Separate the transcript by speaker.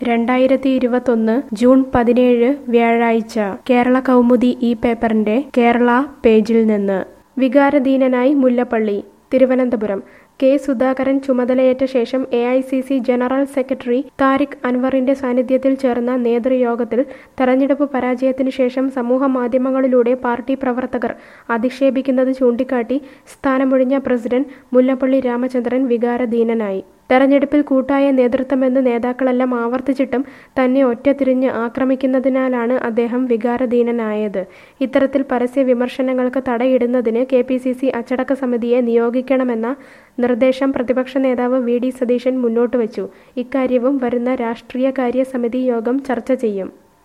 Speaker 1: രണ്ടായിരത്തി ഇരുപത്തൊന്ന് ജൂൺ പതിനേഴ് വ്യാഴാഴ്ച കേരള കൗമുദി ഈ പേപ്പറിന്റെ കേരള പേജിൽ നിന്ന് വികാരധീനനായി മുല്ലപ്പള്ളി തിരുവനന്തപുരം കെ സുധാകരൻ ചുമതലയേറ്റ ശേഷം A I C C general secretary Tariq അൻവറിന്റെ സാന്നിധ്യത്തിൽ ചേർന്ന നേതൃയോഗത്തിൽ തെരഞ്ഞെടുപ്പ് പരാജയത്തിന് ശേഷം സമൂഹ മാധ്യമങ്ങളിലൂടെ പാർട്ടി പ്രവർത്തകർ അധിക്ഷേപിക്കുന്നത് ചൂണ്ടിക്കാട്ടി സ്ഥാനമൊഴിഞ്ഞ പ്രസിഡന്റ് മുല്ലപ്പള്ളി രാമചന്ദ്രൻ വികാരധീനനായി തെരഞ്ഞെടുപ്പിൽ കൂട്ടായ നേതൃത്വമെന്ന് നേതാക്കളെല്ലാം ആവർത്തിച്ചിട്ടും തന്നെ ഒറ്റതിരിഞ്ഞ് ആക്രമിക്കുന്നതിനാലാണ് അദ്ദേഹം വികാരധീനനായത് ഇത്തരത്തിൽ പരസ്യ വിമർശനങ്ങൾക്ക് തടയിടുന്നതിന് കെ പി സി സി അച്ചടക്ക സമിതിയെ നിയോഗിക്കണമെന്ന നിർദ്ദേശം പ്രതിപക്ഷ നേതാവ് വി ഡി സതീശൻ മുന്നോട്ട് വച്ചു ഇക്കാര്യവും വരുന്ന രാഷ്ട്രീയകാര്യ സമിതി യോഗം ചർച്ച ചെയ്യും